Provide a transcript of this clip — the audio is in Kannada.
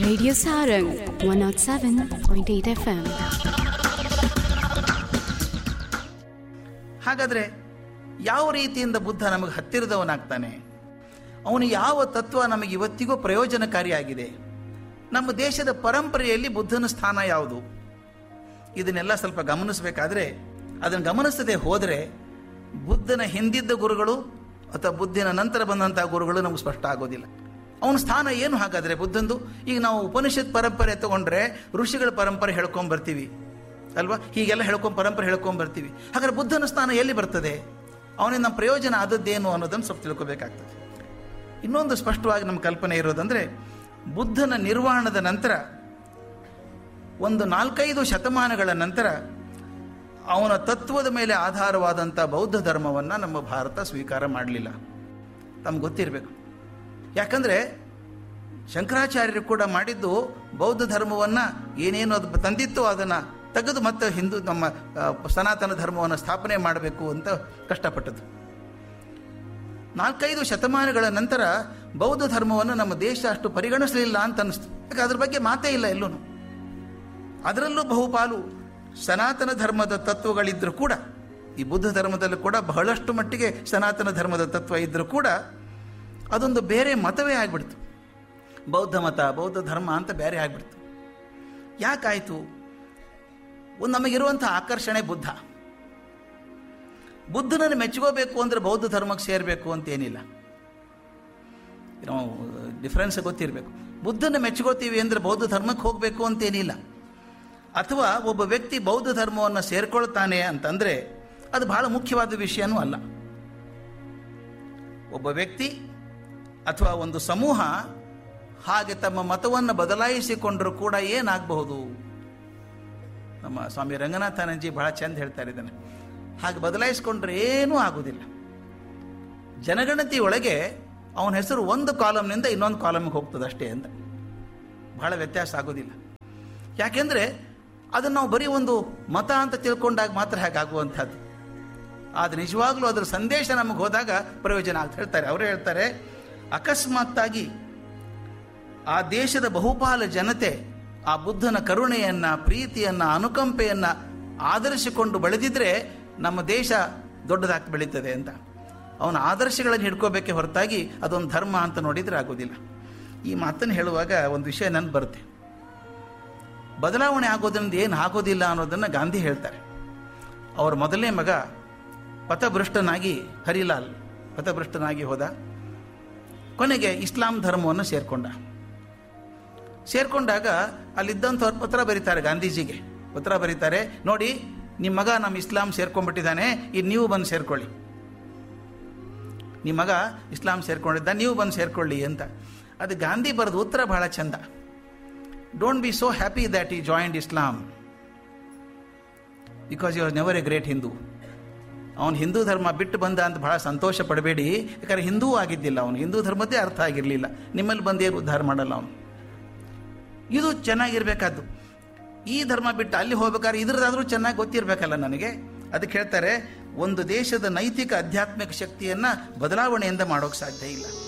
Radio Sarang 107.8 FM. ಹಾಗಾದರೆ ಯಾವ ರೀತಿಯಿಂದ ಬುದ್ಧ ನಮಗೆ ಹತ್ತಿರದವನಾಗ್ತಾನೆ ಅವನು ಯಾವ ತತ್ವ ನಮಗೆ ಇವತ್ತಿಗೂ ಪ್ರಯೋಜನಕಾರಿಯಾಗಿದೆ ನಮ್ಮ ದೇಶದ ಪರಂಪರೆಯಲ್ಲಿ ಬುದ್ಧನ ಸ್ಥಾನ ಯಾವುದು ಇದನ್ನೆಲ್ಲ ಸ್ವಲ್ಪ ಗಮನಿಸಬೇಕಾದ್ರೆ ಅದನ್ನು ಗಮನಿಸದೆ ಹೋದರೆ ಬುದ್ಧನ ಹಿಂದಿದ್ದ ಗುರುಗಳು ಅಥವಾ ಬುದ್ಧನ ನಂತರ ಬಂದಂಥ ಗುರುಗಳು ನಮಗೆ ಸ್ಪಷ್ಟ ಆಗೋದಿಲ್ಲ ಅವನ ಸ್ಥಾನ ಏನು ಹಾಗಾದರೆ ಬುದ್ಧಂದು ಈಗ ನಾವು ಉಪನಿಷತ್ ಪರಂಪರೆ ತಗೊಂಡ್ರೆ ಋಷಿಗಳ ಪರಂಪರೆ ಹೇಳ್ಕೊಂಡ್ ಬರ್ತೀವಿ ಅಲ್ವಾ ಹೀಗೆಲ್ಲ ಹೇಳ್ಕೊಂಡ್ ಪರಂಪರೆ ಹೇಳ್ಕೊಂಡ್ ಬರ್ತೀವಿ ಹಾಗಾದ್ರೆ ಬುದ್ಧನ ಸ್ಥಾನ ಎಲ್ಲಿ ಬರ್ತದೆ ಅವನಿಂದ ನಮ್ಮ ಪ್ರಯೋಜನ ಆದದ್ದೇನು ಅನ್ನೋದನ್ನು ಸ್ವಲ್ಪ ತಿಳ್ಕೊಬೇಕಾಗ್ತದೆ ಇನ್ನೊಂದು ಸ್ಪಷ್ಟವಾಗಿ ನಮ್ಮ ಕಲ್ಪನೆ ಇರೋದಂದ್ರೆ ಬುದ್ಧನ ನಿರ್ವಾಣದ ನಂತರ ಒಂದು ನಾಲ್ಕೈದು ಶತಮಾನಗಳ ನಂತರ ಅವನ ತತ್ವದ ಮೇಲೆ ಆಧಾರವಾದಂಥ ಬೌದ್ಧ ಧರ್ಮವನ್ನು ನಮ್ಮ ಭಾರತ ಸ್ವೀಕಾರ ಮಾಡಲಿಲ್ಲ ತಮ್ಗೆ ಗೊತ್ತಿರಬೇಕು ಯಾಕಂದರೆ ಶಂಕರಾಚಾರ್ಯರು ಕೂಡ ಮಾಡಿದ್ದು ಬೌದ್ಧ ಧರ್ಮವನ್ನು ಏನೇನು ಅದು ತಂದಿತ್ತು ಅದನ್ನು ತೆಗೆದು ಮತ್ತೆ ಹಿಂದೂ ನಮ್ಮ ಆ, ಸನಾತನ ಧರ್ಮವನ್ನು ಸ್ಥಾಪನೆ ಮಾಡಬೇಕು ಅಂತ ಕಷ್ಟಪಟ್ಟದ್ದು ನಾಲ್ಕೈದು ಶತಮಾನಗಳ ನಂತರ ಬೌದ್ಧ ಧರ್ಮವನ್ನು ನಮ್ಮ ದೇಶ ಅಷ್ಟು ಪರಿಗಣಿಸಲಿಲ್ಲ ಅಂತ ಅನಿಸ್ತು ಯಾಕೆ ಅದ್ರ ಬಗ್ಗೆ ಮಾತೇ ಇಲ್ಲ ಎಲ್ಲೂ ಅದರಲ್ಲೂ ಬಹುಪಾಲು ಸನಾತನ ಧರ್ಮದ ತತ್ವಗಳಿದ್ದರೂ ಕೂಡ ಈ ಬುದ್ಧ ಧರ್ಮದಲ್ಲೂ ಕೂಡ ಬಹಳಷ್ಟು ಮಟ್ಟಿಗೆ ಸನಾತನ ಧರ್ಮದ ತತ್ವ ಇದ್ದರೂ ಕೂಡ ಅದೊಂದು ಬೇರೆ ಮತವೇ ಆಗಿಬಿಡ್ತು ಬೌದ್ಧ ಮತ ಬೌದ್ಧ ಧರ್ಮ ಅಂತ ಬೇರೆ ಆಗಿಬಿಡ್ತು ಯಾಕಾಯಿತು ಒಂದು ನಮಗಿರುವಂಥ ಆಕರ್ಷಣೆ ಬುದ್ಧ ಬುದ್ಧನನ್ನು ಮೆಚ್ಕೋಬೇಕು ಅಂದರೆ ಬೌದ್ಧ ಧರ್ಮಕ್ಕೆ ಸೇರಬೇಕು ಅಂತೇನಿಲ್ಲ ನಾವು ಡಿಫ್ರೆನ್ಸ್ ಗೊತ್ತಿರಬೇಕು ಬುದ್ಧನ ಮೆಚ್ಕೋತೀವಿ ಅಂದರೆ ಬೌದ್ಧ ಧರ್ಮಕ್ಕೆ ಹೋಗಬೇಕು ಅಂತೇನಿಲ್ಲ ಅಥವಾ ಒಬ್ಬ ವ್ಯಕ್ತಿ ಬೌದ್ಧ ಧರ್ಮವನ್ನು ಸೇರ್ಕೊಳ್ತಾನೆ ಅಂತಂದರೆ ಅದು ಬಹಳ ಮುಖ್ಯವಾದ ವಿಷಯನೂ ಅಲ್ಲ ಒಬ್ಬ ವ್ಯಕ್ತಿ ಅಥವಾ ಒಂದು ಸಮೂಹ ಹಾಗೆ ತಮ್ಮ ಮತವನ್ನು ಬದಲಾಯಿಸಿಕೊಂಡರೂ ಕೂಡ ಏನಾಗಬಹುದು ನಮ್ಮ ಸ್ವಾಮಿ ರಂಗನಾಥಾನಂಜಿ ಬಹಳ ಚಂದ ಹೇಳ್ತಾರೆ ಇದನ್ನು ಹಾಗೆ ಬದಲಾಯಿಸಿಕೊಂಡ್ರೆ ಏನೂ ಆಗುವುದಿಲ್ಲ ಜನಗಣತಿ ಒಳಗೆ ಅವನ ಹೆಸರು ಒಂದು ಕಾಲಮ್ನಿಂದ ಇನ್ನೊಂದು ಕಾಲಮ್ಗೆ ಹೋಗ್ತದೆ ಅಷ್ಟೇ ಅಂತ ಬಹಳ ವ್ಯತ್ಯಾಸ ಆಗೋದಿಲ್ಲ ಯಾಕೆಂದರೆ ಅದನ್ನು ನಾವು ಬರೀ ಒಂದು ಮತ ಅಂತ ತಿಳ್ಕೊಂಡಾಗ ಮಾತ್ರ ಹೇಗಾಗುವಂಥದ್ದು ಆದರೆ ನಿಜವಾಗ್ಲೂ ಅದರ ಸಂದೇಶ ನಮಗೆ ಹೋದಾಗ ಪ್ರಯೋಜನ ಅಂತ ಹೇಳ್ತಾರೆ ಅವರು ಹೇಳ್ತಾರೆ ಅಕಸ್ಮಾತ್ತಾಗಿ ಆ ದೇಶದ ಬಹುಪಾಲ ಜನತೆ ಆ ಬುದ್ಧನ ಕರುಣೆಯನ್ನ ಪ್ರೀತಿಯನ್ನ ಅನುಕಂಪೆಯನ್ನ ಆದರಿಸಿಕೊಂಡು ಬೆಳೆದಿದ್ರೆ ನಮ್ಮ ದೇಶ ದೊಡ್ಡದಾಗಿ ಬೆಳೀತದೆ ಅಂತ ಅವನ ಆದರ್ಶಗಳನ್ನು ಹಿಡ್ಕೋಬೇಕೆ ಹೊರತಾಗಿ ಅದೊಂದು ಧರ್ಮ ಅಂತ ನೋಡಿದರೆ ಆಗೋದಿಲ್ಲ ಈ ಮಾತನ್ನು ಹೇಳುವಾಗ ಒಂದು ವಿಷಯ ನನ್ಗೆ ಬರುತ್ತೆ ಬದಲಾವಣೆ ಆಗೋದ್ರಿಂದ ಏನು ಆಗೋದಿಲ್ಲ ಅನ್ನೋದನ್ನು ಗಾಂಧಿ ಹೇಳ್ತಾರೆ ಅವರ ಮೊದಲನೇ ಮಗ ಪಥಭೃಷ್ಟನಾಗಿ ಹರಿಲಾಲ್ ಪಥಭೃಷ್ಟನಾಗಿ ಹೋದ ಕೊನೆಗೆ ಇಸ್ಲಾಂ ಧರ್ಮವನ್ನು ಸೇರ್ಕೊಂಡ ಸೇರ್ಕೊಂಡಾಗ ಅಲ್ಲಿದ್ದಂಥವ್ರು ಪತ್ರ ಬರೀತಾರೆ ಗಾಂಧೀಜಿಗೆ ಪತ್ರ ಬರೀತಾರೆ ನೋಡಿ ನಿಮ್ಮ ಮಗ ನಮ್ಮ ಇಸ್ಲಾಂ ಸೇರ್ಕೊಂಡ್ಬಿಟ್ಟಿದ್ದಾನೆ ಇದು ನೀವು ಬಂದು ಸೇರ್ಕೊಳ್ಳಿ ನಿಮ್ಮ ಮಗ ಇಸ್ಲಾಂ ಸೇರ್ಕೊಂಡಿದ್ದ ನೀವು ಬಂದು ಸೇರ್ಕೊಳ್ಳಿ ಅಂತ ಅದು ಗಾಂಧಿ ಬರೆದ ಉತ್ತರ ಬಹಳ ಚಂದ don't be so happy that ಈ joined Islam because you are never a great Hindu ಅವನು ಹಿಂದೂ ಧರ್ಮ ಬಿಟ್ಟು ಬಂದ ಅಂತ ಬಹಳ ಸಂತೋಷ ಪಡಬೇಡಿ ಯಾಕಂದ್ರೆ ಹಿಂದೂ ಆಗಿದ್ದಿಲ್ಲ ಅವನು ಹಿಂದೂ ಧರ್ಮದ್ದೇ ಅರ್ಥ ಆಗಿರಲಿಲ್ಲ ನಿಮ್ಮಲ್ಲಿ ಬಂದೇನು ಉದ್ಧಾರ ಮಾಡಲ್ಲ ಅವನು ಇದು ಚೆನ್ನಾಗಿರ್ಬೇಕಾದ್ದು ಈ ಧರ್ಮ ಬಿಟ್ಟು ಅಲ್ಲಿ ಹೋಗ್ಬೇಕಾದ್ರೆ ಇದ್ರದ್ದಾದ್ರೂ ಚೆನ್ನಾಗಿ ಗೊತ್ತಿರಬೇಕಲ್ಲ ನನಗೆ ಅದಕ್ಕೆ ಹೇಳ್ತಾರೆ ಒಂದು ದೇಶದ ನೈತಿಕ ಆಧ್ಯಾತ್ಮಿಕ ಶಕ್ತಿಯನ್ನು ಬದಲಾವಣೆಯಿಂದ ಮಾಡೋಕ್ಕೆ ಸಾಧ್ಯ ಇಲ್ಲ